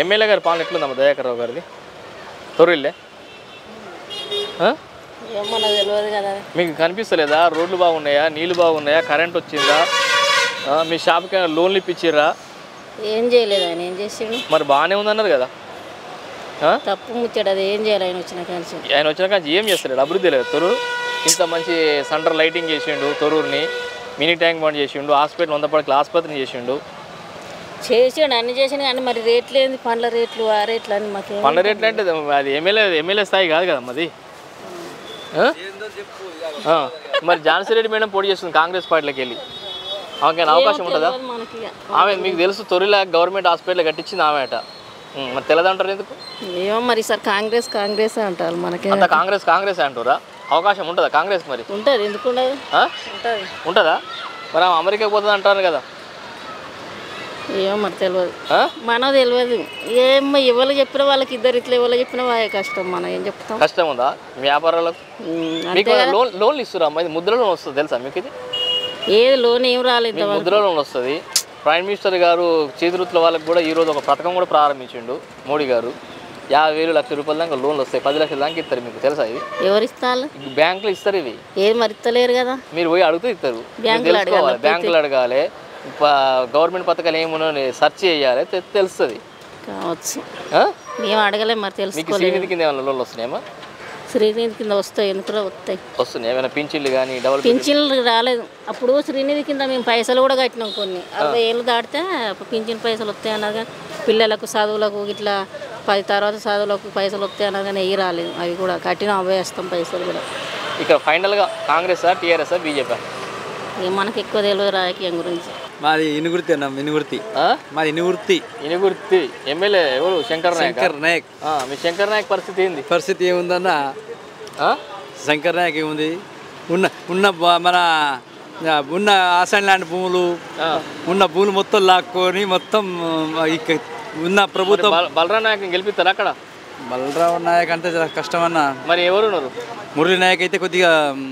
MLA గారి పాలన ఎట్లుందమ్మా దయాకర్ రావు గారిది తొరిల్లే ఆ? ఏమో నాకు తెలియదు కదా మీకు కనిపిస్తలేదా రోడ్లు బాగున్నాయా నీళ్ళు బాగున్నాయా కరెంట్ వచ్చిందా ఆ, మీ షాప్కి ఏమైనా లోన్లు ఇప్పించిర్రా ఏం చేయలేదు ఆయన ఏం చేసిండు మరి బాగానే ఉందన్నారు కదా ఆ? తప్పు ముచ్చాడు అది ఏం చేయాలి ఆయన వచ్చిన కలిసి ఆయన వచ్చిన కానీ ఏం చేస్తలేడు అభివృద్ధి లేదు తొరూరు ఇంత మంచి సెంటర్ లైటింగ్ చేసిండు తొరూరుని మినీ ట్యాంక్ బండ్ చేసిండు హాస్పిటల్ వంద పడకల ఆసుపత్రిని చేసిండు చేసాడు అన్ని చేసాడు కానీ మరి రేట్లు ఏంది పండ్ల రేట్లు ఆ రేట్లు అని మాకేం పండ్ల రేట్లు అంటే అది ఎమ్మెల్యే ఎమ్మెల్యే స్థాయి కాదు కదా మాది ఆ? ఆ. మరి ఝాన్సీ రెడ్డి మేడం పోటీ చేస్తుంది కాంగ్రెస్ పార్టీలోకి వెళ్ళి ఆమెకైనా అవకాశం ఉంటుందా తెలియదు మనకి ఇక. ఆమె మీకు తెలుసు తొరిలా గవర్నమెంట్ హాస్పిటల్ కట్టించింది ఆమె అట ఉం, మరి తెలదంటారు ఎందుకు ఏమో మరి సార్ కాంగ్రెస్ కాంగ్రెస్ అంటారు మనకి అంత కాంగ్రెస్ కాంగ్రెస్ అంటారా అవకాశం ఉంటుందా కాంగ్రెస్ మరి ఉంటుంది ఎందుకు ఉండదు ఆ? ఉంటుంది ఉంటుందా మరి ఆమె అమెరికాకి పోతుంది అంటారు కదా ఏమో మరి తెలియదు ఆ? మనకు తెలియదు ఏమో ఎవరు చెప్పినా వాళ్ళకి ఇద్దరు ఇట్లా ఎవరు చెప్పినా వాళ్ళే కష్టం మనం ఏం చెప్తాం కష్టం ఉందా వ్యాపారాలకు ఉమ్, మీకు లోన్ లోన్లు ఇస్తురా అమ్మా ఇది ముద్ర లోన్ వస్తుంది తెలుసా మీకు ఇది ఏది లోన్ ఏం రాలేదు మీకు ముద్ర లోన్ వస్తుంది ప్రైమ్ మినిస్టర్ గారు చేతివృత్తుల వాళ్ళకి కూడా ఈరోజు ఒక పథకం కూడా ప్రారంభించిండు మోడీ గారు యాభై వేలు లక్ష రూపాయల దాకా లోన్లు వస్తాయి పది లక్షల దాకా ఇస్తారు మీకు తెలుసా ఇది ఎవరు ఇస్తారు బ్యాంకులు ఇస్తారు ఇవి ఏది మరి ఇస్తలేరు కదా మీరు పోయి అడుగుతూ ఇస్తారు మీరు బ్యాంకులు తెలుసుకోవాలి బ్యాంకులు అడగాలి ప- గవర్నమెంట్ పథకాలు ఏమున్నా సెర్చ్ చేయాలి తె- తెలుస్తుంది కావచ్చు ఆ? మేము అడగలేం మరి తెలుసు మీకు శ్రీనిధి కింద ఏమైనా లోన్లు వస్తున్నాయమ్మా శ్రీనిధి కింద వస్తాయి ఎందుకు వస్తాయి వస్తున్నాయి ఏమైనా పింఛన్లు కానీ డబుల్ పింఛన్లు రాలేదు అప్పుడు శ్రీనిధి కింద మేము పైసలు కూడా కట్టినాం కొన్ని అరవై ఏళ్ళు దాటితే పింఛన్ పైసలు వస్తాయి అన్నారు కానీ పిల్లలకు చదువులకు ఇట్లా పది తర్వాత చదువులకు పైసలు వస్తాయి అన్నారు కానీ అవి రాలేదు అవి కూడా కట్టినాం అవే వేస్తాం పైసలు కూడా ఇక్కడ ఫైనల్గా కాంగ్రెసా టీఆర్ఎస్ఆ బీజేపీ ఇక మనకి ఎక్కువ తెలియదు రాజకీయం గురించి మాది ఇనుగుర్తి అన్న ఇనుగుర్తి మాది ఇనుగుర్తి ఇనుగుర్తి ఎమ్మెల్యే ఎవరు శంకర్ నాయక్ శంకర్ నాయక్ మీ శంకర్ నాయక్ పరిస్థితి ఏంది పరిస్థితి ఏముందన్న ఆ? శంకర్ నాయక్ ఏముంది ఉన్న ఉన్న బ- మన ఆ, ఉన్న ఆసాన్ ల్యాండ్ భూములు ఉన్న భూములు మొత్తం లాక్కొని మొత్తం ఆ, ఇక ఉన్న ప్రభుత్వం బల- బలరాం నాయక్ గెలిపిస్తారు అక్కడ బలరావు నాయక్ అంటే జర కష్టం అన్న మరి ఎవరు ఉన్నారు మురళి నాయక్ అయితే కొద్దిగా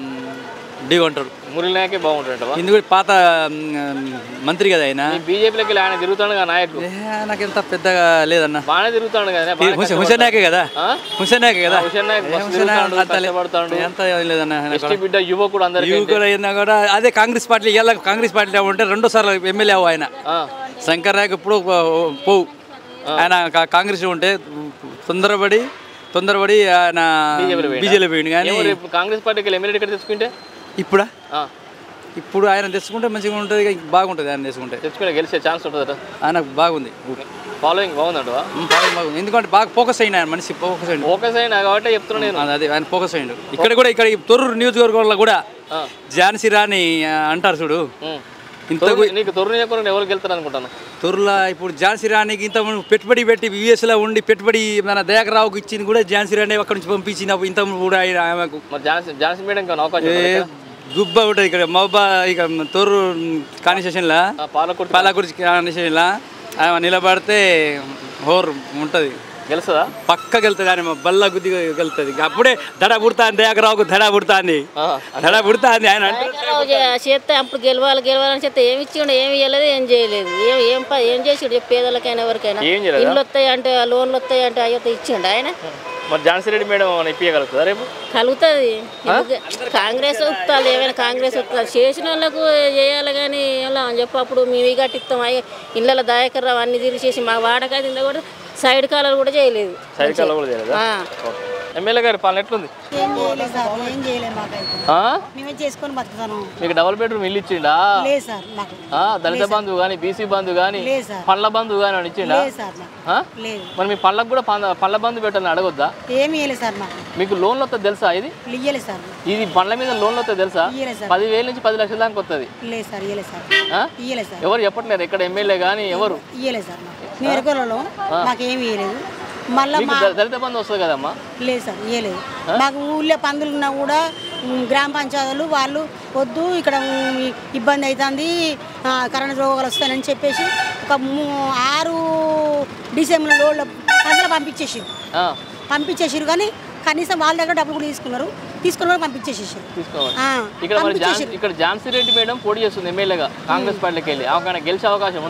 డి అంటాడు మురళి నాయకే బాగుంటాడు ఎందుకంటే పాత మ్, మంత్రి కదా ఆయన బీజేపీలోకి వెళ్ళి ఆయన తిరుగుతాడు కదా నాయకుడు ఏ, నాకెంత పెద్దగా లేదన్న బాగానే తిరుగుతాడు కదా బాగానే హుసేన్ హుసేన్ నాయకే కదా ఆ? హుసేన్ నాయకే కదా హుసేన్ నాయక్ ఏ, మస్తు హుసేన్ నాయక్ తిరుగుతాడు, అంత లే- కష్టపడతాడు. ఎంత ఏం లేదన్న ఆయన ఎస్టీ బిడ్డ యువకుడు అందరికి యువకులు అయినా కూడా అదే కాంగ్రెస్ పార్టీ ఇలా కాంగ్రెస్ పార్టీలో ఉంటే రెండో సార్లు ఎమ్మెల్యే అవ్వ ఆయన శంకర్ నాయక్ ఇప్పుడు పో- పోవు ఆయన కా- కాంగ్రెస్లో ఉంటే తొందరపడి తొందరపడి ఆయన బీజేపీ పోయింది కానీ ఏమో రేపు కాంగ్రెస్ పార్టీకి వెళ్ళి ఎమ్మెల్యే టికెట్ తెచ్చుకుంటే ఇప్పుడా ఆ, ఇప్పుడు ఆయన తెచ్చుకుంటే మంచిగా ఉంటుంది ఇక బాగుంటుంది ఆయన తెచ్చుకుంటే తెచ్చుకునే గెలిచే ఛాన్స్ ఉంటుందట ఆయనకు బాగుంది ఫాలోయింగ్ బాగుందంటవా ఉమ్, బాగుంది బాగుంది ఎందుకంటే బాగా ఫోకస్ అయింది ఆయన మనిషి ఫోకస్ అయింది ఫోకస్ అయినా కాబట్టి చెప్తున్నా నేను అదే ఆయన ఫోకస్ అయ్యిండు ఇక్కడ కూడా ఇక్కడ ఈ తొర్రూరు నియోజకవర్గంలో కూడా ఆ. ఝాన్సీ రాణి ఆ, అంటారు చూడు ఉమ్. ఇంత తొర్రు- నీకు తొర్రు నియోజకవర్గం ఎవరికి వెళ్తాను అనుకుంటాను తొర్రులా ఇప్పుడు ఝాన్సీ రాణికి ఇంత ముందు పెట్టుబడి పెట్టి యూఎస్లో ఉండి పెట్టుబడి మన దయాకరావుకి ఇచ్చింది కూడా ఝాన్సీ రాణి అక్కడి నుంచి పంపించిన ఇంత ముందు కూడా ఆయన ఆమెకు మరి జాన్సన్ జాన్సన్ మేడం ఏమైనా అవకాశం ఏ ఉందా ఇక్కడ? గుబ్బ ఉంటుంది ఇక్కడ మహబా ఇక తొర్రు కాన్స్టిట్యూషన్లో ఆ, పాలకుర్తి పాలకుర్చి కాన్స్టిట్యూషన్లో ఆమె నిలబడితే హోర్ ఉంటుంది గెలుస్తుందా పక్క గెలుతుంది ఆయన బల్ల గుద్ది గెలుతుంది అప్పుడే దడ పుడతా అని దయాకరావుకు దడ పుడతా అని ఆ, దడ పుడతా అని ఆయన అంటే రాజకీయాలు చే- చేస్తే అప్పుడు గెలవాలి గెలవాలని చేస్తే ఏమి ఇచ్చిండు ఏమి ఇవ్వలేదు ఏం చేయలేదు ఏం ఏం ప- ఏం చేసిండు చెప్పు పేదలకైనా ఎవరికైనా ఏం చేయలేదా? ఇల్లు వస్తాయి అంటే లోన్లు వస్తాయి అంటే అయ్యో ఇచ్చిండు ఆయన మరి ఝాన్సీ రెడ్డి మేడం ఏమైనా ఇప్పించగలుగుతుందా రేపు కలుగుతుంది ఎందుకు- కాంగ్రెస్ వస్తారు ఏమైనా కాంగ్రెస్ వస్తారు చేసిన వాళ్ళకు చేయాలి కానీ ఎలా అని చెప్పి అప్పుడు మేము ఇవి కట్టిస్తాం అయ్యో ఇళ్ళలో దాయకర్ రావు అన్ని తిరిగి చేసి మా వాడకాయ తిందా కూడా సైడ్ కాలాలు కూడా చేయలేదు సైడ్ కాలం కూడా చేయలేదా ఆ. ఓకే. ఎమ్మెల్యే గారి పాలన ఎట్లుంది ఏం చేయలేదు సార్ ఏం చేయలేదు మాకైతే ఆ? మేమే చేసుకొని బతుకుతాను మీకు డబుల్ బెడ్రూమ్ ఇల్లు ఇచ్చిండా లేదు సార్ మాకు ఆ, దళిత బంధువు కానీ బీసీ బంధువు కానీ లేదు సార్ పండ్ల బంధువు కానీ అని ఇచ్చిండా లేదు సార్ మాకు ఆ? లేదు మరి మీ పండ్లకు కూడా పంద- పండ్ల బంధు పెట్టాలని అడగొద్దా ఏమి ఇవ్వలేదు సార్ మాకు మీకు లోన్లు వస్తుంది తెలుసా ఇది ఇయ్యలేదు సార్ ఇది పండ్ల మీద లోన్లు వస్తుంది తెలుసా ఇయ్యలేదు సార్ పదివేల నుంచి పది లక్షల దాకా వస్తుంది లేదు సార్ ఇయ్యలేదు సార్ ఆ? ఇయ్యలేదు సార్ ఎవరు చెప్పట్లేరు ఇక్కడ ఎమ్మెల్యే కానీ ఎవరు ఇయ్యలేదు సార్ మాకు మేము ఎరుకలలో మాకేమి ఇయ్యలేదు మళ్ళీ మీకు మా ద- దళిత బంధు వస్తుంది కదమ్మా లేదు సార్ ఇయ్యలేదు మాకు ఊళ్ళో పందులు ఉన్నా కూడా ఉమ్, గ్రామ పంచాయతీలు వాళ్ళు వద్దు ఇక్కడ ఉమ్, ఇబ్బంది అవుతుంది ఆ, కరెంట్ రోగాలు వస్తాయని చెప్పేసి ఒక మూ- ఆరు డిసెంబర్ లోడ్ల పందులు పంపించేసారు ఆ, పంపించేసారు కానీ కనీసం వాళ్ళ దగ్గర డబ్బులు కూడా తీసుకున్నారు తీసుకున్న వాళ్ళు పంపించేసేసారు తీసుకోవాలి ఆ, ఇక్కడ మరి జాన్ పంపించేసారు ఇక్కడ ఝాన్సీ రెడ్డి మేడం పోటీ చేస్తుంది ఎమ్మెల్యేగా కాంగ్రెస్ పార్టీకి వెళ్ళి ఆమెకైనా గెలిచే అవకాశం ఉందా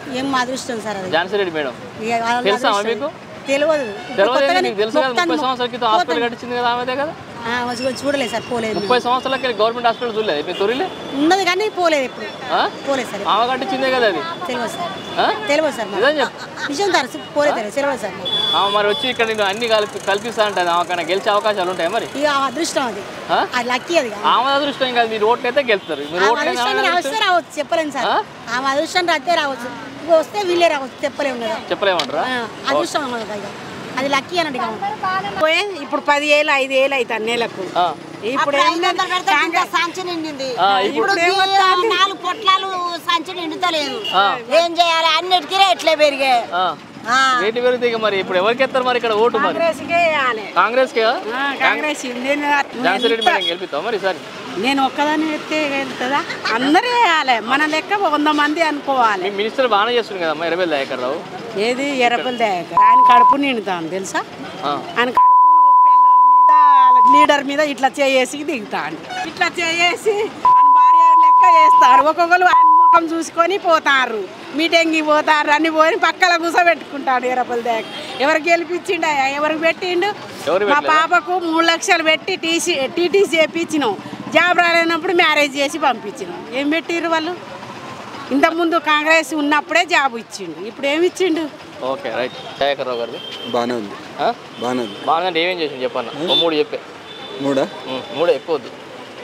ఏం మా అదృష్టం సార్ అది ఝాన్సీ రెడ్డి మేడం ఇక వాళ్ళ తెలుసా అదృష్టం. మీకు? తెలియదు ఇప్పుడు తెలియదు కొత్తగానే నీకు తెలుసు కదా మొత్తం ముప్పై సంవత్సరాల క్రితం హాస్పిటల్ పోతాను. కట్టించింది కదా ఆమెదే కదా ఆ, వచ్చి వచ్చి చూడలేదు సార్ పోలేదు ముప్పై సంవత్సరాలకి గవర్నమెంట్ హాస్పిటల్ చూడలేదు ఇప్పుడు తొరిలే ఉన్నది కానీ పోలేదు ఇప్పుడు ఆ? పోలేదు సార్ ఆమె కట్టించిందే కదా అది తెలియదు సార్ ఆ? తెలియదు సార్ మాకు. నిజం చెప్పు నిజం సార్ పోలేదు తెలియదు తెలియదు సార్ మాకు. ఆమె మరి వచ్చి ఇక్కడ నేను అన్ని కలిపి కల్పిస్తా అంటే ఆమెకన్నా గెలిచే అవకాశాలు ఉంటాయి మరి ఇక ఆ అదృష్టం అది ఆ? అది లక్కీ అది కాదు. ఆమె అదృష్టం కాదు మీరు ఓట్లు అయితే గెలుస్తారు మీరు ఆమె ఓట్లు అయితే అదృష్టం ఆమె రావస్తే రావచ్చు చెప్పలేము సార్ ఆ? ఆమె అదృష్టం రాస్తే రావచ్చు ఇప్పుడు వస్తే వీళ్ళే రావచ్చు చెప్పలేము కదా చెప్పలేమంటారా ఆ, అదృష్టం అన్నది ఇక. అది లక్కీ అన్నట్టు కాదు పోయే ఇప్పుడు పది ఏళ్ళు ఐదు ఏళ్ళు అవుతాయి నెలకు ఆ. ఇప్పుడు ఏం లేదు. సంచి నిండింది ఆ, ఇప్పుడు ఈ నాలుగు పొట్లాలు సంచి నిండుతలేదు ఆ. ఏం చేయాలి అన్నిటికీ రేట్లే పెరిగాయి ఆ. ఆ. రేటు పెరిగితే ఇక మరి ఇప్పుడు ఎవరికి ఎత్తారు మరి ఇక్కడ ఓటు మరి కాంగ్రెస్కే వేయాలి కాంగ్రెస్ కే ఆ, కాంగ్రెస్ నేను ఝాన్సీ రెడ్డి మేడం గెలిపిస్తాం మరి ఈసారి నేను ఒక్కదాన్ని ఎత్తే వెళ్తుందా అందరూ వేయాలి మన లెక్క వంద మంది అనుకోవాలి మీ మినిస్టర్ బాగానే చేస్తుంది కదా ఇరవై దయాకర్ రావు ఏది ఎర్రపల్లి దయాకర్ ఆయన కడుపు నిండుతాను తెలుసా ఆ. ఆయన కడుపు పిల్లల మీద లీడర్ మీద ఇట్లా చేసి దిగుతాడు ఇట్లా చేసి ఆయన భార్య లెక్క చేస్తారు ఒక్కొక్కరు ఆయన ముఖం చూసుకొని పోతారు మీటింగ్కి పోతారు అన్ని పోయి పక్కల కూర్చోబెట్టుకుంటాడు ఎర్రపల్లి దయాకర్ ఎవరు గెలిపించిండు ఎవరికి పెట్టిండు ఎవరు మా పాపకు మూడు లక్షలు పెట్టి టీసీ టీటీసీ చేయించినాం జాబ్ రాలేనప్పుడు మ్యారేజ్ చేసి పంపించినాం ఏం పెట్టిర్రు వాళ్ళు ఇంతకుముందు కాంగ్రెస్ ఉన్నప్పుడే జాబ్ ఇచ్చిండు ఇప్పుడు ఏమి ఇచ్చిండు ఓకే రైట్ దయాకర్ రావు గారిది బాగానే ఉంది ఆ? బాగానే ఉంది బాగానే అంటే ఏమేం చేసింది చెప్పన్న ఓ మూడు చెప్పే మూడా ఉం, మూడే ఎక్కువ వద్దు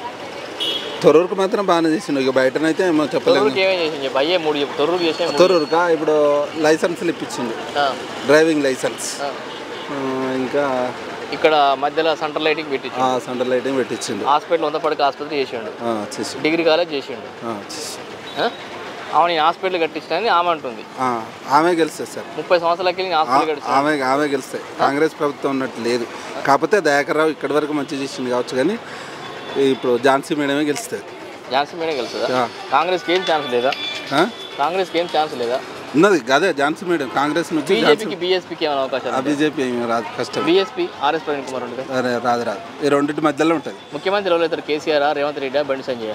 తొర్రూరుకు మాత్రం బాగానే చేసిండు ఇక బయటనైతే ఏమో చెప్పలేము తొర్రూరుకి ఏమేం చేసింది చెప్పు అయ్యే మూడు చెప్పు తొర్రూరుకి చేసే మూడు. తొర్రూరుకా ఇప్పుడు లైసెన్స్లు ఇప్పించిండు ఆ, డ్రైవింగ్ లైసెన్స్ ఆ. ఆ, ఇంకా ఇక్కడ మధ్యలో సెంట్రల్ లైటింగ్ పెట్టించు ఆ సెంట్రల్ లైటింగ్ పెట్టించిండు హాస్పిటల్ వంద పడక ఆసుపత్రి చేసిండు ఆ, చేసిండు డిగ్రీ కాలేజ్ చేసిండు ఆ, చేసిండు. ఆ? ఆమె నేను హాస్పిటల్ కట్టించానని ఆమె అంటుంది ఆ, ఆమె గెలుస్తుంది సార్ ముప్పై సంవత్సరాలకి నేను ఆ- హాస్పిటల్ కట్టించాను ఆమె ఆమె గెలుస్తాయి కాంగ్రెస్ ప్రభుత్వం ఉన్నట్టు లేదు కాకపోతే దయాకర్ రావు ఇక్కడి వరకు మంచి చేసింది కావచ్చు కానీ ఇప్పుడు ఝాన్సీ మేడమే గెలుస్తుంది ఝాన్సీ మేడం గెలుస్తుందా ఆ. కాంగ్రెస్కి ఏం ఛాన్స్ లేదా ఆ? కాంగ్రెస్కి ఏం ఛాన్స్ లేదా ఉన్నది అదే ఝాన్సీ మేడం కాంగ్రెస్ నుంచి ఝాన్సీ బీజేపీకి బీఎస్పీకి ఏమైనా ఆ అవకాశాలు బీజేపీ ఏమి రాదు కష్టం బీఎస్పీ ఆర్ఎస్ ప్రవీణ్ కుమార్ ఉంటుంది అరే రాదు రాదు ఈ రెండింటి మధ్యలో ఉంటుంది ముఖ్యమంత్రి ఎవరు అవుతారు కేసీఆర్ రేవంత్ రెడ్డి బండి సంజయ్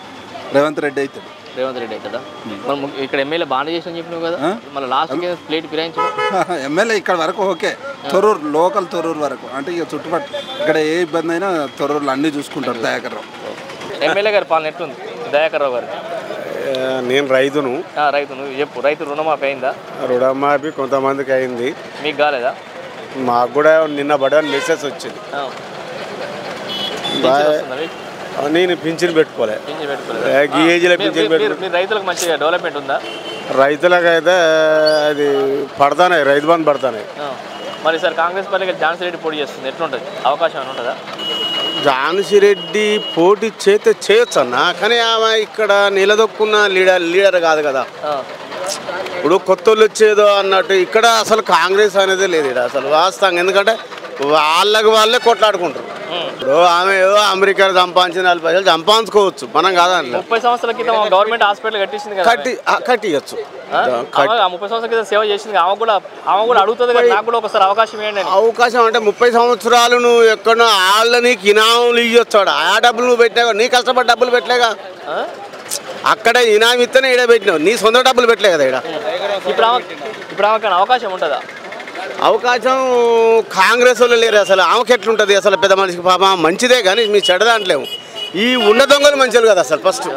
రేవంత్ రెడ్డి అవుతాడు రేవంత్ రెడ్డి అవుతాడా మనం ము- ఇక్కడ ఎమ్మెల్యే బాగానే చేసిన చెప్పినావు కదా ఆ? మళ్ళీ లాస్ట్కి ప్లేట్ ఫిరాయించడం ఎమ్మెల్యే ఇక్కడ వరకు ఓకే తొర్రూరు లోకల్ తొర్రూరు వరకు అంటే ఇక చుట్టుపక్కల ఇక్కడ ఏ ఇబ్బంది అయినా తొర్రూరులో అన్నీ చూసుకుంటారు దయాకర్ రావు ఎమ్మెల్యే గారి పాలన ఎట్లుంది దయాకర్ రావు గారు నేను రైతును ఆ, రైతు నువ్వు చెప్పు రైతు రుణమాఫీ అయిందా రుణమాఫీ కొంతమందికి అయింది మీకు కాలేదా మాకు కూడా నిన్న బడని మెసేజ్ వచ్చింది ఆ. పింఛన్ వస్తుందా మీకు? నేను పింఛన్ పెట్టుకోలే పింఛన్ పెట్టుకోలేదా? ఏ, ఈ ఆ, ఏజ్లో మీరు- పింఛన్ మీరు- పెట్టుకో- మీరు రైతులకు మంచిగా డెవలప్మెంట్ ఉందా రైతులకైతే అది పడతానే రైతు బంధు పడతానే ఆ. మరి సార్ కాంగ్రెస్ పార్టీకి ఝాన్సీ రెడ్డి పోటీ చేస్తుంది ఎట్లుంటుంది అవకాశం ఏమైనా ఉంటుందా ఝాన్సీ రెడ్డి పోటీ చేస్తే చేయొచ్చు అన్న కానీ ఆమె ఇక్కడ నిలదొక్కున్న లీడర్ లీడర్ కాదు కదా ఆ. ఇప్పుడు కొత్త వాళ్ళు వచ్చేదో అన్నట్టు ఇక్కడ అసలు కాంగ్రెస్ అనేది లేదు ఇక్కడ అసలు వాస్తవంగా ఎందుకంటే వాళ్ళకి వాళ్ళే కొట్లాడుకుంటారు ఇప్పుడు ఆమె ఏదో అమెరికా సంపాదించిన నాలుగు పైసలు సంపాదించుకోవచ్చు మనం కాదని ముప్పై సంవత్సరాల క్రితం గవర్నమెంట్ హాస్పిటల్ కట్టించింది కదా కట్టి ఆ, కట్టియచ్చు ఆ? ఆమె ఆ ముప్పై సంవత్సరాల క్రితం సేవ చేసింది ఆమె కూడా ఆమె కూడా అడుగుతుంది కదా నాకు కూడా ఒకసారి అవకాశం ఇవ్వండి అని అవకాశం అంటే ముప్పై సంవత్సరాలు నువ్వు ఎక్కడో వాళ్ళని ఇనాములు ఇవ్వచ్చాడు ఆ డబ్బులు నువ్వు పెట్టావు నీ కష్టపడి డబ్బులు పెట్టలేగా ఆ? అక్కడ ఇనాం ఇస్తేనే ఈడ పెట్టినావు నీ సొంత డబ్బులు పెట్టలే కదా ఇక్కడ ఇప్పుడు ఆమె ఇప్పుడు ఆమెకు అవకాశం ఉంటుందా అవకాశం కాంగ్రెస్ వాళ్ళు లేరు అసలు ఆమెకి ఎట్లుంటుంది అసలు పెద్ద మనిషికి పాప మంచిదే కానీ మీ చెడ్డ దాంట్లేము ఈ ఉన్న దొంగలు మంచిలు కదా అసలు ఫస్ట్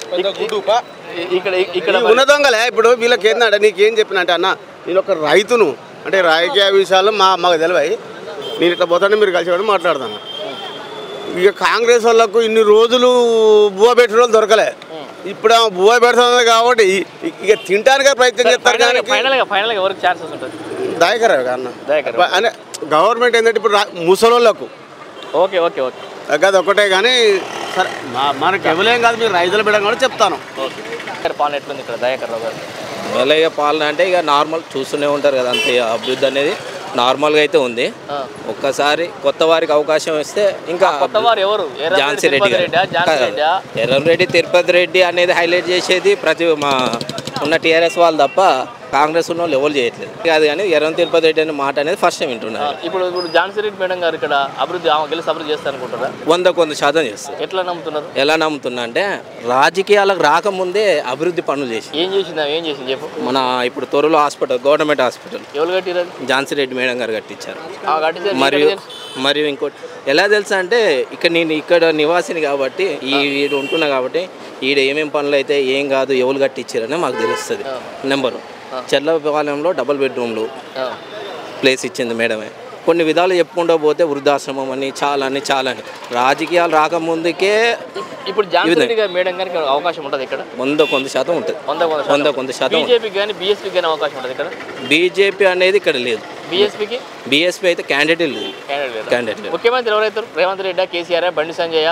ఇ- ఇక్కడ ఇక్కడ ఈ ఉన్న దొంగలే ఇప్పుడు వీళ్ళకి ఏంటంటే నీకేం చెప్పిన అంటే అన్న నేను ఒక రైతును అంటే రాజకీయ విషయాలు మా మాకు తెలివాయి నేను ఇట్లా పోతానే మీరు కలిసి కూడా మాట్లాడతాను ఇక కాంగ్రెస్ వాళ్ళకు ఇన్ని రోజులు బువ్వ పెట్టిన వాళ్ళు దొరకలే ఇప్పుడు ఆమె బువ్వ పెడుతుంది కాబట్టి ఇ- ఇక తినడానికి ప్రయత్నం చేస్తారు కానీ ఫైనల్ గా ఫైనల్ గా ఎవరికి ఛాన్సెస్ ఉంటుంది దాయకరా అన్న దయాకర్ అంటే గవర్నమెంట్ ఏంటంటే ఇప్పుడు రా- ముసలోళ్ళకు ఓకే ఓకే ఓకే అది ఒకటే కానీ సరే మా- మనకి ఎవలేం కాదు మీరు రైతుల బిడ్డ కూడా చెప్తాను ఓకే ఇక్కడ పాలన ఎట్లుంది ఇక్కడ దయాకర్ రావు గారు ఎమ్మెల్యే పాలన అంటే ఇక నార్మల్ చూస్తూనే ఉంటారు కదా అంతే అభివృద్ధి అనేది నార్మల్గా అయితే ఉంది ఆ. ఒక్కసారి కొత్త వారికి అవకాశం ఇస్తే ఇంకా కొత్త వారు ఎవరు ఎర్రమరెడ్డి ఝాన్సీ రెడ్డి తిరుపతి రెడ్డా? ఝాన్సీ రెడ్డా? ఎర్రం రెడ్డి తిరుపతి రెడ్డి అనేది హైలైట్ చేసేది ప్రతి మా ఉన్న టీఆర్ఎస్ వాళ్ళు తప్ప కాంగ్రెస్ ఉన్న వాళ్ళు ఎవరు చేయట్లేదు అది కానీ ఎర్రం తిరుపతి రెడ్డి అనే మాట అనేది ఫస్ట్ టైం వింటున్నారు ఇప్పుడు ఇప్పుడు ఝాన్సీ రెడ్డి మేడం గారు ఇక్కడ అభివృద్ధి ఆమె గెలిచి అభివృద్ధి చేస్తారనుకుంటారా వంద కొంత శాతం చేస్తారు ఎట్లా నమ్ముతున్నారు ఎలా నమ్ముతున్నా అంటే రాజకీయాలకు రాకముందే అభివృద్ధి పనులు చేసి ఏం చేసింది ఆమె ఏం చేసింది చెప్పు మన ఇప్పుడు తొరలో హాస్పిటల్ గవర్నమెంట్ హాస్పిటల్ ఎవరు కట్టిరది ఝాన్సీ రెడ్డి మేడం గారు కట్టించారు ఆమె కట్టించారు నీకు మరియు ఎట్లా తెలుసు? మరియు ఇంకోటి ఎలా తెలుసా అంటే ఇక్కడ నేను ఇక్కడ నివాసిని కాబట్టి ఈ ఈడ ఉంటున్నా కాబట్టి ఈడ ఏమేం పనులు అయితే ఏం కాదు ఎవరు కట్టించారని మాకు తెలుస్తుంది నెంబరు చెర్లపాలెంలో డబుల్ బెడ్రూమ్లు ఆ. ప్లేస్ ఇచ్చింది మేడమే కొన్ని విధాలు చెప్పుకుంటూ పోతే వృద్ధాశ్రమం అని చాలా అని చాలా అని రాజకీయాలు రాకముందుకే ఇప్పుడు ఝాన్సీ రెడ్డి గారు మేడం గారికి అవకాశం ఉంటుంది ఇక్కడ వంద కొంత శాతం ఉంటుంది వంద వంద వంద కొంత శాతం బీజేపీకి కానీ బీఎస్పీకి కానీ అవకాశం ఉంటుంది ఇక్కడ బీజేపీ అనేది ఇక్కడ లేదు బీఎస్పీకి బీఎస్పీ అయితే క్యాండిడేట్ లేదు క్యాండిడేట్ లేదా? క్యాండిడేట్ లేదు ముఖ్యమంత్రి ఎవరైతారు రేవంత్ రెడ్డి కేసీఆర్ బండి సంజయ్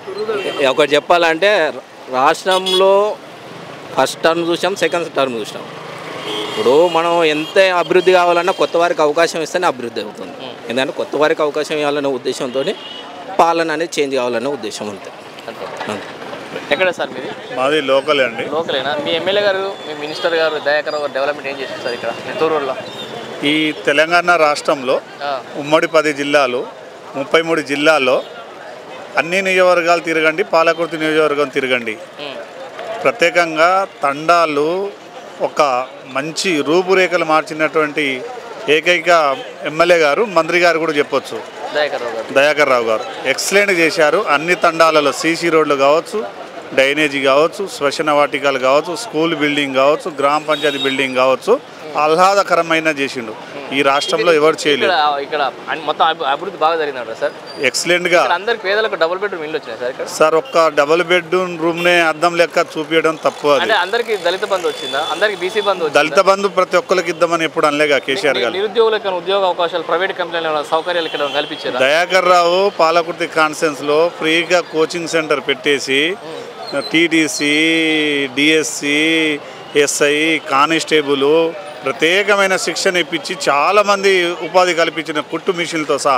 ఒకటి చెప్పాలంటే రాష్ట్రంలో ఫస్ట్ టర్మ్ చూసాం సెకండ్ టర్మ్ చూసాం ఇప్పుడు మనం ఎంత అభివృద్ధి కావాలన్నా కొత్త వారికి అవకాశం ఇస్తేనే అభివృద్ధి అవుతుంది ఎందుకంటే కొత్త వారికి అవకాశం ఇవ్వాలనే ఉద్దేశంతో పాలన అనేది చేంజ్ కావాలనే ఉద్దేశం అంతే అంతే అంతే ఎక్కడ సార్ మీది మాది లోకల్ అండి లోకలేనా మీ ఎమ్మెల్యే గారు మీ మినిస్టర్ గారు దయాకర్ గారు డెవలప్మెంట్ ఏం చేశారు సార్ ఇక్కడ నెత్తూరులో ఈ తెలంగాణ రాష్ట్రంలో ఉమ్మడి పది జిల్లాలు ముప్పై మూడు జిల్లాల్లో అన్ని నియోజకవర్గాలు తిరగండి పాలకుర్తి నియోజకవర్గం తిరగండి ప్రత్యేకంగా తండాలు ఒక మంచి రూపురేఖలు మార్చినటువంటి ఏకైక ఎమ్మెల్యే గారు మంత్రి గారు కూడా చెప్పొచ్చు దయాకర్ గారు దయాకర్ రావు గారు ఎక్సలెంట్ చేశారు అన్ని తండాలలో సీసీ రోడ్లు కావచ్చు డ్రైనేజీ కావచ్చు శ్మశాన వాటికలు కావచ్చు స్కూల్ బిల్డింగ్ కావచ్చు గ్రామ పంచాయతీ బిల్డింగ్ కావచ్చు ఆహ్లాదకరమైన చేసిండు ఈ రాష్ట్రంలో ఎవరు ఇక్కడ చేయలేదు ఇక్కడ అన్ని- మొత్తం అభి- అభివృద్ధి బాగా జరిగిందంట సార్ ఎక్సలెంట్గా ఇక్కడ అందరికి పేదలకు డబుల్ బెడ్రూమ్ ఇల్లు వచ్చినాయి సార్ ఇక్కడ సార్ ఒక్క డబుల్ బెడ్ రూమ్నే అద్దం లెక్క చూపించడం తప్పు అది అంటే అందరికి దళిత బంధు వచ్చిందా అందరికి బీసీ బంధు వచ్చిందా దళిత బంధు ప్రతి ఒక్కరికి ఇద్దామని ఎప్పుడు అనలేగా కేసీఆర్ మీ గారు నిరుద్యోగులకు ఏమైనా ఉద్యోగ అవకాశాలు ప్రైవేట్ కంపెనీలు ఏమైనా సౌకర్యాలు ఇక్కడ ఏమైనా కల్పించారా దయాకర్ రావు పాలకుర్తి కాన్ఫరెన్స్లో ఫ్రీగా కోచింగ్ సెంటర్ పెట్టేసి టీడీసీ డిఎస్సి ఎస్ఐ కానిస్టేబుల్ ప్రత్యేకమైన శిక్షణ ఇప్పించి చాలా మంది ఉపాధి కల్పించిన కుట్టు మిషన్లతో సహా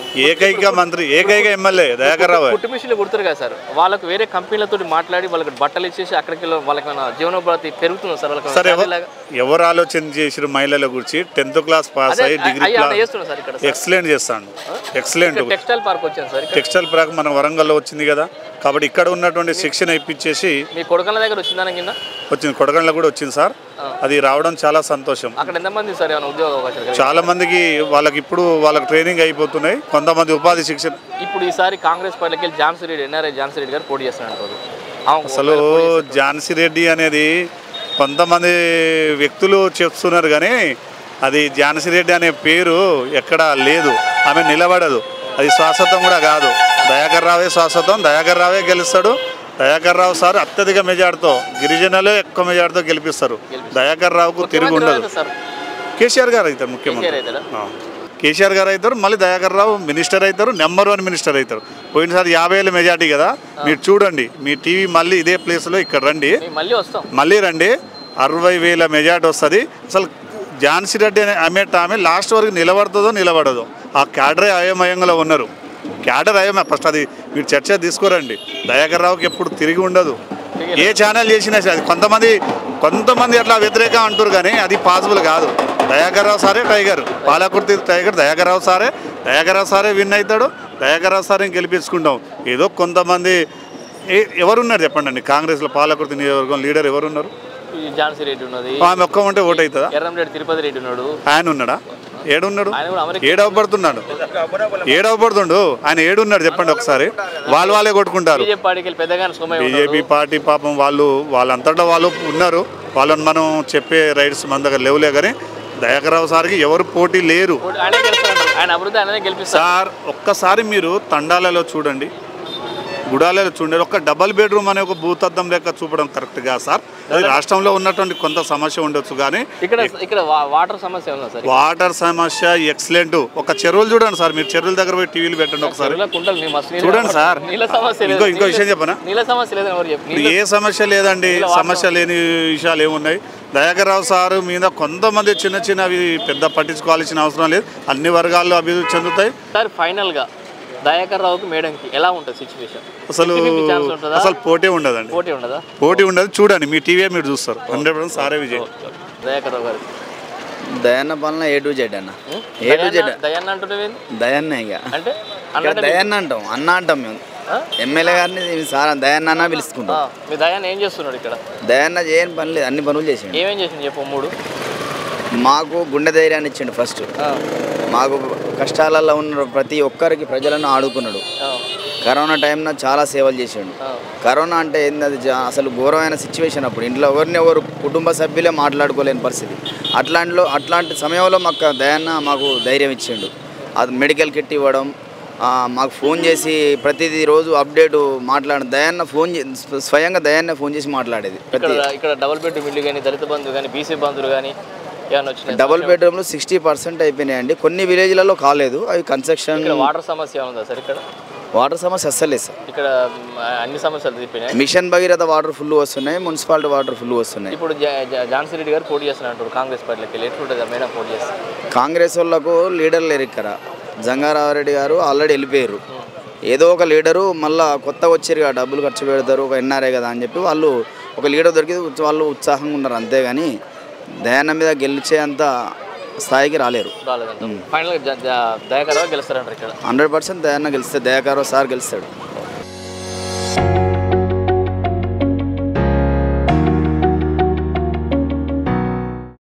ఏకైక మంత్రి ఏకైక ఎమ్మెల్యే దయాకర్ రావు కుట్టు మిషన్లు కుడుతారు కదా సార్ వాళ్ళకు వేరే కంపెనీలతో మాట్లాడి వాళ్ళకి బట్టలు ఇచ్చేసి అక్కడికి వెళ్ళి వాళ్ళకి ఏమైనా జీవనోపాధి పెరుగుతుంది సార్ వాళ్ళకి సరే ఏమైనా ఎవరు లాగా? ఎవరు ఆలోచన చేసిన మహిళల గురించి టెన్త్ క్లాస్ పాస్ అదే, అయ్యి డిగ్రీ అయ్యి అన్న క్లాస్ చేస్తున్నారు సార్ ఇక్కడ సార్. ఎక్సలెంట్ చేస్తాను ఎక్సలెంట్ ఇక్కడ టెక్స్టైల్ పార్క్ వచ్చింది సార్ ఇక్కడ టెక్స్టైల్ ప్రాక్ మన వరంగల్లో వచ్చింది కదా కాబట్టి ఇక్కడ ఉన్నటువంటి శిక్షణ ఇప్పించేసి మీ కొడుకుల దగ్గర వచ్చిందా కింద వచ్చింది కొడగండ్ల కూడా వచ్చింది సార్ అది రావడం చాలా సంతోషం అక్కడ ఎంతమంది సార్ ఏమైనా ఉద్యోగ అవకాశాలు కలిగాయి? చాలా మందికి వాళ్ళకి ఇప్పుడు వాళ్ళకి ట్రైనింగ్ అయిపోతున్నాయి కొంతమంది ఉపాధి శిక్షణ ఇప్పుడు ఈసారి కాంగ్రెస్ పార్టీకి వెళ్ళి ఝాన్సీ రెడ్డి ఎన్ఆర్ఐ ఝాన్సీ రెడ్డి గారు పోటీ చేస్తున్నారు అసలు ఝాన్సీ రెడ్డి అనేది కొంతమంది వ్యక్తులు చెప్తున్నారు కానీ అది ఝాన్సీ రెడ్డి అనే పేరు ఎక్కడ లేదు ఆమె నిలబడదు అది శాశ్వతం కూడా కాదు దయాకర్ రావే శాశ్వతం దయాకర్ రావే గెలుస్తాడు దయాకర్ రావు సార్ అత్యధిక మెజార్టీతో గిరిజనులే ఎక్కువ మెజార్టీతో గెలిపిస్తారు దయాకర్ రావుకు తిరిగి ఉండదు సార్ కేసీఆర్ గారు అవుతారు ముఖ్యమంత్రి కేసీఆర్ అవుతారా? ఆ. కేసీఆర్ గారు అవుతారు మళ్ళీ దయాకర్ రావు మినిస్టర్ అవుతారు నెంబర్ వన్ మినిస్టర్ అవుతారు పోయినసారి యాభై ఏళ్ళ మెజార్టీ కదా మీరు చూడండి మీ టీవీ మళ్ళీ ఇదే ప్లేస్లో ఇక్కడ రండి మేము మళ్ళీ వస్తాం మళ్ళీ రండి అరవై వేల మెజార్టీ వస్తుంది అసలు ఝాన్సీ రెడ్డి అనే ఆమె ఆమె లాస్ట్ వరకు నిలబడుతుందో నిలబడదో ఆ క్యాడరే అయోమయంలో ఉన్నారు క్యాడర్ అయోమయ ఫస్ట్ అది మీరు చర్చ తీసుకోరండి దయాకర్ రావుకి ఎప్పుడు తిరిగి ఉండదు ఏ ఛానల్ చేసినా సరే అది కొంతమంది కొంతమంది అట్లా వ్యతిరేకం అంటారు కానీ అది పాసిబుల్ కాదు దయాకర్ రావు సారే టైగర్ పాలకుర్తి టైగర్ దయాకర్ రావు సారే దయాకర్ రావు సారే విన్ అవుతాడు దయాకర్ రావు సారే గెలిపించుకుంటాం ఏదో కొంతమంది ఏ- ఎవరున్నారు చెప్పండి అండి కాంగ్రెస్లో పాలకుర్తి నియోజకవర్గం లీడర్ ఎవరున్నారు ఈ ఝాన్సీ రెడ్డి ఉన్నది ఆమె ఒక్క ఉంటే ఓటు అవుతుందా ఎర్రంరెడ్డి తిరుపతి రెడ్డి ఉన్నాడు ఆయన ఉన్నాడా ఏడున్నాడు ఆయన కూడా అమెరికా ఏడవబడుతున్నాడు ఏడవబడుతుండు ఆయన ఏడున్నాడు చెప్పండి ఒకసారి వాళ్ళు వాళ్ళే కొట్టుకుంటారు బీజేపీ పార్టీకి వెళ్ళి పెద్దగా సోమయ్య ఉన్నాడు. బీజేపీ పార్టీ పాపం వాళ్ళు వాళ్ళంతటా వాళ్ళు ఉన్నారు వాళ్ళని మనం చెప్పే రైట్స్ మన దగ్గర లేవులే కానీ దయాకరావు సార్కి ఎవరు పోటీ లేరు ఆయనే గెలుస్తాడు ఆయన అభివృద్ధి ఆయననే గెలిపిస్తారు సార్ ఒక్కసారి మీరు తండాలలో చూడండి గుడాలలో చూడండి ఒక డబల్ బెడ్రూమ్ అనే ఒక భూతద్దం లెక్క చూపడం కరెక్ట్గా సార్ అది రాష్ట్రంలో ఉన్నటువంటి కొంత సమస్య ఉండొచ్చు కానీ ఇక్కడ ఇక్కడ వా- వాటర్ సమస్య ఉందా సార్ వాటర్ సమస్య ఎక్సలెంట్ ఒక చెరువులు చూడండి సార్ మీరు చెరువుల దగ్గర పోయి టీవీలు పెట్టండి ఒకసారి చెరువులో కుంటలు నీ మస్తు నీళ్ళు చూడండి సార్ నీళ్ళ సమస్య లేదు ఇంకో ఇంకో విషయం చెప్పనా నీళ్ళ సమస్య లేదని ఎవరు చెప్పు ఇప్పుడు ఏ సమస్య లేదండి సమస్య లేని విషయాలు ఏమున్నాయి దయాకర్రావు సార్ మీద కొంతమంది చిన్న చిన్నవి పెద్ద పట్టించుకోవాల్సిన అవసరం లేదు అన్ని వర్గాల్లో అభివృద్ధి చెందుతాయి సార్ ఫైనల్గా దయాకర్ రావుకి మేడంకి ఎలా ఉంటుంది సిచ్యువేషన్ అసలు ఛాన్స్ ఉంటుందా అసలు పోటీ ఉండదండి పోటీ ఉండదా పోటీ ఉండదు చూడండి మీ టీవీ మీరు చూస్తారు హండ్రెడ్ పర్సెంట్ సారే విజయ్ దయాకర్ రావు గారు దయన్న పాలన ఏ టు జెడ్ అన్న ఏ టు జెడ్ దయాన్న అంటుంటే దయన్న ఇక అంటే ఇక్కడ దయన్న అంటాం అన్న అంటాం మేము ఎమ్మెల్యే గారిని సార్ దయన్న అన్న పిలుచుకుంటాం మీ దయాన్న ఏం చేస్తున్నాడు ఇక్కడ దయన్న చేయని పని లేదు అన్ని పనులు చేసిండు ఏమేం చేసింది చెప్పు మూడు మాకు గుండె ధైర్యాన్ని ఇచ్చిండు ఫస్ట్ మాకు కష్టాలలో ఉన్న ప్రతి ఒక్కరికి ప్రజలను ఆడుకున్నాడు కరోనా టైంలో చాలా సేవలు చేసిండు కరోనా అంటే ఏంది అది జా- అసలు ఘోరమైన సిచ్యువేషన్ అప్పుడు ఇంట్లో ఎవరిని ఎవరు కుటుంబ సభ్యులే మాట్లాడుకోలేని పరిస్థితి అట్లాంటిలో అట్లాంటి సమయంలో మాకు దయాన్న మాకు ధైర్యం ఇచ్చిండు అది మెడికల్ కిట్ ఇవ్వడం ఆ, మాకు ఫోన్ చేసి ప్రతిదీ రోజు అప్డేట్ మాట్లాడ దయాన్న ఫోన్ చే- స్వ- స్వయంగా దయాన్న ఫోన్ చేసి మాట్లాడేది ఇక్కడ ప్రతి ఇక్కడ డబుల్ బెడ్రూమ్ ఇల్లు కానీ దళిత బంధువు కానీ బీసీ బంధువులు కానీ ఏమైనా వచ్చినాయి డబుల్ బెడ్రూమ్లు సిక్స్టీ పర్సెంట్ అయిపోయినాయండి కొన్ని విలేజ్లలో కాలేదు అవి కన్స్ట్రక్షన్ ఇక్కడ వాటర్ సమస్య ఉందా సార్ ఇక్కడ వాటర్ సమస్య అస్సలే సార్ ఇక్కడ మ్, అన్ని సమస్యలు తీపినాయి మిషన్ భగీరథ వాటర్ ఫుల్ వస్తున్నాయి మున్సిపాలిటీ వాటర్ ఫుల్ వస్తున్నాయి ఇప్పుడు జా- జా- ఝాన్సీ రెడ్డి గారు పోటీ చేస్తున్నారు కాంగ్రెస్ పార్టీలోకి వెళ్ళి ఎట్లుంటుంది మేడం పోటీ చేస్తారు కాంగ్రెస్ వాళ్ళకు లీడర్ లేరు ఇక్కడ జంగారావరెడ్డి గారు ఆల్రెడీ వెళ్ళిపోయారు ఏదో ఒక లీడరు మళ్ళా కొత్తగా వచ్చారు కదా డబ్బులు ఖర్చు పెడతారు ఒక ఎన్ఆర్ఏ కదా అని చెప్పి వాళ్ళు ఒక లీడర్ దొరికి వాళ్ళు ఉత్సాహంగా ఉన్నారు అంతేగాని దయాన్న మీద గెలిచే అంత స్థాయికి రాలేరు రాలేదంట ఫైనల్గా దయాకర్ రావు గెలుస్తారంటారు ఇక్కడ హండ్రెడ్ పర్సెంట్ దయాన్న గెలిస్తే దయాకారో సార్ గెలుస్తాడు